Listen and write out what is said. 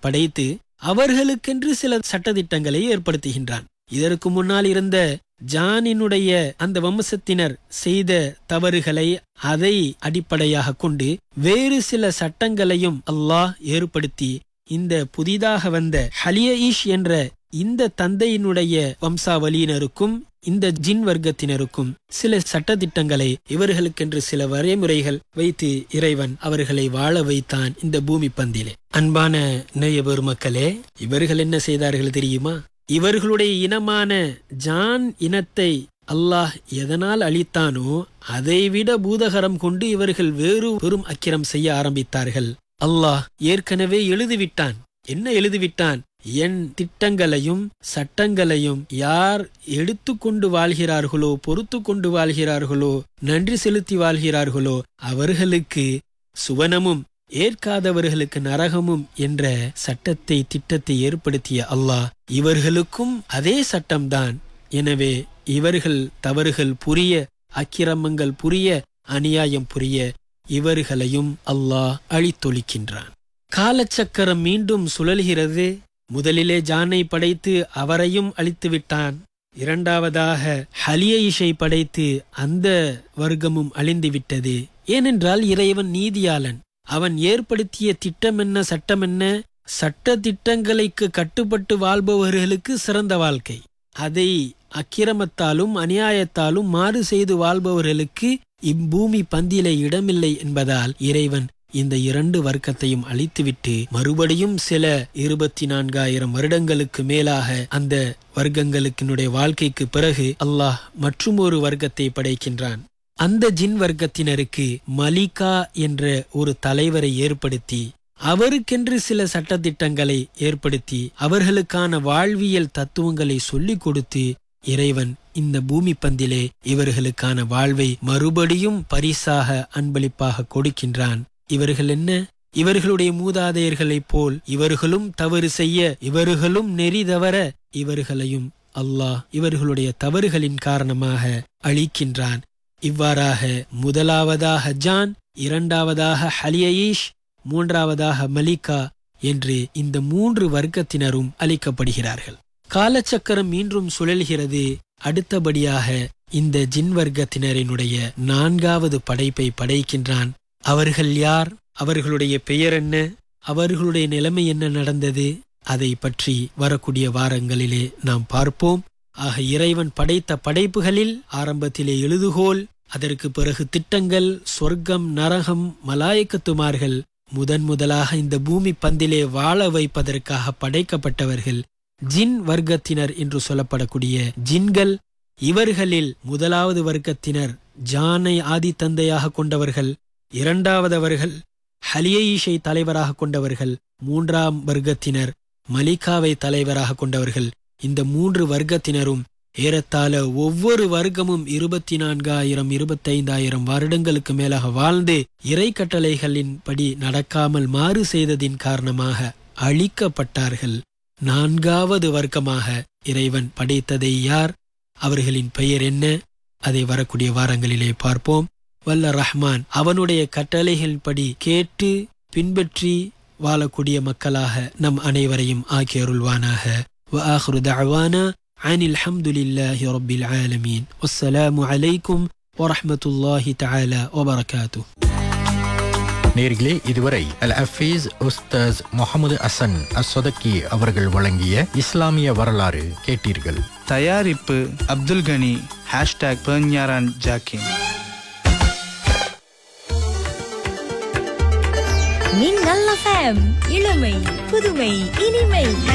படைத்து அவர்களுக்கென்று சில சட்டதிட்டங்களை ஏற்படுத்துகின்றான் இதற்கு முன்னால் இருந்த ஜானினுடைய அந்த வம்சத்தினர் செய்த தவறுகளை அதை அடிப்படையாக கொண்டு வேறு சில சட்டங்களையும் அல்லாஹ் ஏற்படுத்தி இந்த புதிதாக வந்த ஹலியஈஷ் என்ற இந்த தந்தையினுடைய வம்சாவளியினருக்கும் இந்த ஜின் வர்க்கத்தினருக்கும் சில சட்டதிட்டங்களை இவர்களுக்கென்று சில வரைமுறைகள் வைத்து இறைவன் அவர்களை வாழ வைத்தான் இந்த பூமி பந்திலே அன்பான நேய பெருமக்களே இவர்கள் என்ன செய்தார்கள் தெரியுமா இவர்களுடைய இனமான ஜான் இனத்தை அல்லாஹ் எதனால் அளித்தானோ அதைவிட பூதகரம் கொண்டு இவர்கள் வேறு பெரும் அக்கிரம் செய்ய ஆரம்பித்தார்கள் அல்லாஹ் ஏற்கனவே எழுதிவிட்டான் என்ன எழுதிவிட்டான் என் திட்டங்களையும் சட்டங்களையும் யார் எடுத்துக்கொண்டு வாழ்கிறார்களோ பொறுத்து கொண்டு வாழ்கிறார்களோ நன்றி செலுத்தி வாழ்கிறார்களோ அவர்களுக்கு சுவனமும் ஏற்காதவர்களுக்கு நரகமும் என்ற சட்டத்தை திட்டத்தை ஏற்படுத்திய அல்லாஹ் இவர்களுக்கும் அதே சட்டம்தான் எனவே இவர்கள் தவறுகள் புரிய அக்கிரமங்கள் புரிய அநியாயம் புரிய இவர்களையும் அல்லாஹ் அழித்தொழிக்கின்றான் காலச்சக்கரம் மீண்டும் சுழல்கிறது முதலிலே ஜானை படைத்து அவரையும் அழித்து விட்டான் இரண்டாவதாக ஹலியைஷை படைத்து அந்த வர்க்கமும் அழிந்து விட்டது ஏனென்றால் இறைவன் நீதியாளன் அவன் ஏற்படுத்திய திட்டம் என்ன சட்டம் என்ன சட்ட திட்டங்களுக்கு கட்டுப்பட்டு வாழ்பவர்களுக்கு சிறந்த வாழ்க்கை அதை அக்கிரமத்தாலும் அநியாயத்தாலும் மாறு செய்து வாழ்பவர்களுக்கு இப்பூமி பந்தியில இடமில்லை என்பதால் இறைவன் இந்த இரண்டு வர்க்கத்தையும் அழித்துவிட்டு மறுபடியும் சில இருபத்தி நான்காயிரம் வருடங்களுக்கு மேலாக அந்த வர்க்கங்களுக்கினுடைய வாழ்க்கைக்கு பிறகு அல்லாஹ் மற்றும் ஒரு வர்க்கத்தை படைக்கின்றான் அந்த ஜின் வர்க்கத்தினருக்கு மலிகா என்ற ஒரு தலைவரை ஏற்படுத்தி அவருக்கென்று சில சட்டத்திட்டங்களை ஏற்படுத்தி அவர்களுக்கான வாழ்வியல் தத்துவங்களை சொல்லிக் கொடுத்து இறைவன் இந்த பூமி பந்திலே இவர்களுக்கான வாழ்வை மறுபடியும் பரிசாக அன்பளிப்பாக கொடுக்கின்றான் இவர்கள் என்ன இவர்களுடைய மூதாதையர்களைப் போல் இவர்களும் தவறு செய்ய இவர்களும் நெறி தவற இவர்களையும் அல்லாஹ் இவர்களுடைய தவறுகளின் காரணமாக அழிக்கின்றான் இவ்வாறாக முதலாவதாக ஜான் இரண்டாவதாக ஹலியீஷ் மூன்றாவதாக மலிகா என்று இந்த மூன்று வர்க்கத்தினரும் அளிக்கப்படுகிறார்கள் காலச்சக்கரம் மீண்டும் சுழல்கிறது அடுத்தபடியாக இந்த ஜின் வர்க்கத்தினரினுடைய நான்காவது படைப்பை படைக்கின்றான் அவர்கள் யார் அவர்களுடைய பெயர் என்ன அவர்களுடைய நிலைமை என்ன நடந்தது அதை பற்றி வரக்கூடிய வாரங்களிலே நாம் பார்ப்போம் ஆக இறைவன் படைத்த படைப்புகளில் ஆரம்பத்திலே எழுதுகோல் அதற்கு பிறகு திட்டங்கள் சொர்க்கம் நரகம் மலாயக்கத்துமார்கள் முதன் முதலாக இந்த பூமி பந்திலே வாழ வைப்பதற்காக படைக்கப்பட்டவர்கள் ஜின் வர்க்கத்தினர் என்று சொல்லப்படக்கூடிய ஜின்கள் இவர்களில் முதலாவது வர்க்கத்தினர் ஜானை ஆதி தந்தையாக கொண்டவர்கள் இரண்டாவதவர்கள் ஹலியீஷை தலைவராக கொண்டவர்கள் மூன்றாம் வர்க்கத்தினர் மலிகாவை தலைவராக கொண்டவர்கள் இந்த மூன்று வர்க்கத்தினரும் ஏறத்தாழ ஒவ்வொரு வர்க்கமும் இருபத்தி நான்காயிரம் இருபத்தைந்தாயிரம் வருடங்களுக்கு மேலாக வாழ்ந்து இறை கட்டளைகளின் படி நடக்காமல் மாறு செய்ததின் காரணமாக அழிக்கப்பட்டார்கள் நான்காவது வர்க்கமாக இறைவன் படைத்ததை யார் அவர்களின் பெயர் என்ன அதை வரக்கூடிய வாரங்களிலே பார்ப்போம் வல்ல ரஹ்மான் அவனுடைய கட்டளைகள் படி கேட்டு பின்பற்றி வாழக்கூடிய மக்களாக நம் அனைவரையும் ஆக்கி அருள்வானாக وآخر دعوانا عن الحمد لله رب العالمين والسلام عليكم ورحمة الله تعالى وبركاته நேர்களே இதுவரை அல் அஃபீஸ் உஸ்தாஸ் முகமது அசன் அஸ்வதக்கி அவர்கள் வழங்கிய இஸ்லாமிய வரலாறு கேட்டீர்கள் தயாரிப்பு அப்துல் கனி ஹேஷ்டாக் பெர்ஞாரான் ஜாக்கின் மின்னல் எஃப்எம் இளமை புதுமை இனிமை